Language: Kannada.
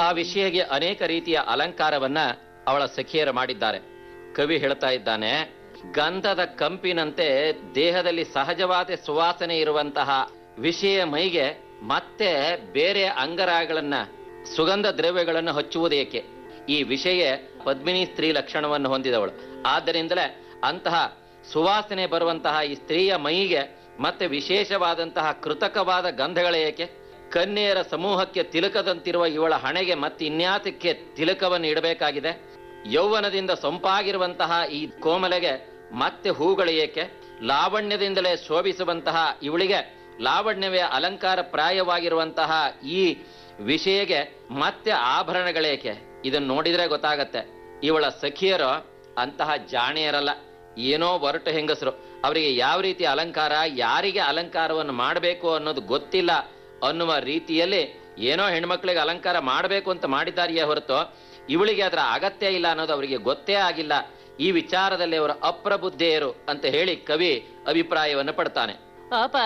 ಆ ವಿಷಯಗೆ ಅನೇಕ ರೀತಿಯ ಅಲಂಕಾರವನ್ನ ಅವಳ ಸಖಿಯರು ಮಾಡಿದ್ದಾರೆ ಕವಿ ಹೇಳ್ತಾ ಇದ್ದಾನೆ ಗಂಧದ ಕಂಪಿನಂತೆ ದೇಹದಲ್ಲಿ ಸಹಜವಾದ ಸುವಾಸನೆ ಇರುವಂತಹ ವಿಷಯ ಮೈಗೆ ಮತ್ತೆ ಬೇರೆ ಅಂಗರಾಗಳನ್ನ ಸುಗಂಧ ದ್ರವ್ಯಗಳನ್ನು ಹಚ್ಚುವುದೇಕೆ ಈ ವಿಷಯ ಪದ್ಮಿನಿ ಸ್ತ್ರೀ ಲಕ್ಷಣವನ್ನು ಹೊಂದಿದವಳು ಆದ್ದರಿಂದಲೇ ಅಂತಹ ಸುವಾಸನೆ ಬರುವಂತಹ ಈ ಸ್ತ್ರೀಯ ಮೈಗೆ ಮತ್ತೆ ವಿಶೇಷವಾದಂತಹ ಕೃತಕವಾದ ಗಂಧಗಳೇಕೆ ಕನ್ಯೆಯರ ಸಮೂಹಕ್ಕೆ ತಿಲಕದಂತಿರುವ ಇವಳ ಹಣೆಗೆ ಮತ್ತೆ ಇನ್ಯಾತಕ್ಕೆ ತಿಲಕವನ್ನು ಇಡಬೇಕಾಗಿದೆ ಯೌವನದಿಂದ ಸೊಂಪಾಗಿರುವಂತಹ ಈ ಕೋಮಲೆಗೆ ಮತ್ತೆ ಹೂಗಳು ಏಕೆ ಲಾವಣ್ಯದಿಂದಲೇ ಶೋಭಿಸುವಂತಹ ಇವಳಿಗೆ ಲಾವಣ್ಯವೇ ಅಲಂಕಾರ ಪ್ರಾಯವಾಗಿರುವಂತಹ ಈ ವಿಷಯಗೆ ಮತ್ತೆ ಆಭರಣಗಳೇಕೆ ಇದನ್ನು ನೋಡಿದ್ರೆ ಗೊತ್ತಾಗತ್ತೆ ಇವಳ ಸಖಿಯರು ಅಂತಹ ಜಾಣೆಯರಲ್ಲ ಏನೋ ಒರಟು ಹೆಂಗಸರು ಅವರಿಗೆ ಯಾವ ರೀತಿ ಅಲಂಕಾರ ಯಾರಿಗೆ ಅಲಂಕಾರವನ್ನು ಮಾಡಬೇಕು ಅನ್ನೋದು ಗೊತ್ತಿಲ್ಲ ಅನ್ನುವ ರೀತಿಯಲ್ಲಿ ಏನೋ ಹೆಣ್ಮಕ್ಳಿಗೆ ಅಲಂಕಾರ ಮಾಡಬೇಕು ಅಂತ ಮಾಡಿದ್ದಾರೆಯೇ ಹೊರತು ಇವಳಿಗೆ ಅದರ ಅಗತ್ಯ ಇಲ್ಲ ಅನ್ನೋದು ಅವರಿಗೆ ಗೊತ್ತೇ ಆಗಿಲ್ಲ ಈ ವಿಚಾರದಲ್ಲಿ ಅವರು ಅಪ್ರಬುದ್ಧೆಯರು ಅಂತ ಹೇಳಿ ಕವಿ ಅಭಿಪ್ರಾಯವನ್ನು ಪಡ್ತಾನೆ ಪಾಪ